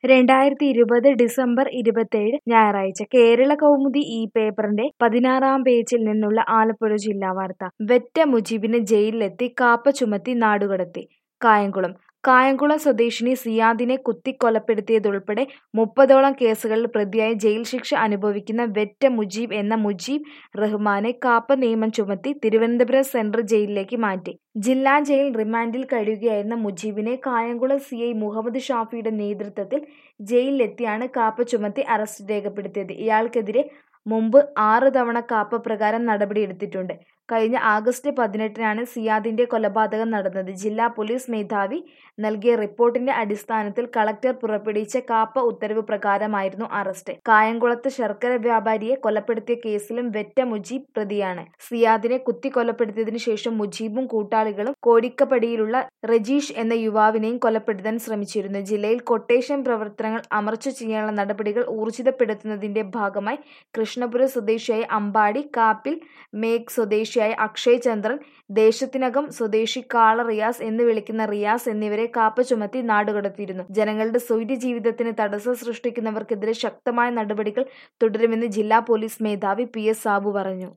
രണ്ടായിരത്തി ഇരുപത് ഡിസംബർ ഇരുപത്തേഴ് ഞായറാഴ്ച കേരള കൗമുദി ഈ പേപ്പറിന്റെ പതിനാറാം പേജിൽ നിന്നുള്ള ആലപ്പുഴ ജില്ലാ വാർത്ത വെറ്റ മുജീബിന് ജയിലിലെത്തി കാപ്പ ചുമത്തി നാടുകടത്തി കായംകുളം കായംകുളം സ്വദേശിനി സിയാദിനെ കുത്തിക്കൊലപ്പെടുത്തിയതുൾപ്പെടെ മുപ്പതോളം കേസുകളിൽ പ്രതിയായി ജയിൽ ശിക്ഷ അനുഭവിക്കുന്ന വെറ്റ മുജീബ് എന്ന മുജീബ് റഹ്മാനെ കാപ്പ നിയമം ചുമത്തി തിരുവനന്തപുരം സെൻട്രൽ ജയിലിലേക്ക് മാറ്റി ജില്ലാ ജയിൽ റിമാൻഡിൽ കഴിയുകയായിരുന്ന മുജീബിനെ കായംകുളം സി ഐ മുഹമ്മദ് ഷാഫിയുടെ നേതൃത്വത്തിൽ ജയിലിലെത്തിയാണ് കാപ്പ ചുമത്തി അറസ്റ്റ് രേഖപ്പെടുത്തിയത് ഇയാൾക്കെതിരെ മുമ്പ് ആറ് തവണ കാപ്പ പ്രകാരം നടപടിയെടുത്തിട്ടുണ്ട് കഴിഞ്ഞ ആഗസ്റ്റ് പതിനെട്ടിനാണ് സിയാദിന്റെ കൊലപാതകം നടന്നത് ജില്ലാ പോലീസ് മേധാവി നൽകിയ റിപ്പോർട്ടിന്റെ അടിസ്ഥാനത്തിൽ കളക്ടർ പുറപ്പെടുവിച്ച കാപ്പ ഉത്തരവ് പ്രകാരമായിരുന്നു അറസ്റ്റ് കായംകുളത്ത് ശർക്കര വ്യാപാരിയെ കൊലപ്പെടുത്തിയ കേസിലും വെറ്റ മുജീബ് പ്രതിയാണ് സിയാദിനെ കുത്തിക്കൊലപ്പെടുത്തിയതിനു ശേഷം മുജീബും കൂട്ടാളികളും കോടിക്കപ്പടിയിലുള്ള റജീഷ് എന്ന യുവാവിനെയും കൊലപ്പെടുത്താൻ ശ്രമിച്ചിരുന്നു ജില്ലയിൽ കൊട്ടേഷൻ പ്രവർത്തനങ്ങൾ അമർച്ച ചെയ്യാനുള്ള നടപടികൾ ഊർജിതപ്പെടുത്തുന്നതിന്റെ ഭാഗമായി കൃഷ്ണപുരം സ്വദേശിയായ അമ്പാടി കാപ്പിൽ മേഘ് സ്വദേശിയായ അക്ഷയ് ചന്ദ്രൻ ദേശത്തിനകം സ്വദേശി കാള റിയാസ് എന്ന് വിളിക്കുന്ന റിയാസ് എന്നിവരെ കാപ്പ ചുമത്തി നാടുകടത്തിയിരുന്നു ജനങ്ങളുടെ സ്വൈര്യ ജീവിതത്തിന് തടസ്സം സൃഷ്ടിക്കുന്നവർക്കെതിരെ ശക്തമായ നടപടികൾ തുടരുമെന്ന് ജില്ലാ പോലീസ് മേധാവി പി എസ് സാബു പറഞ്ഞു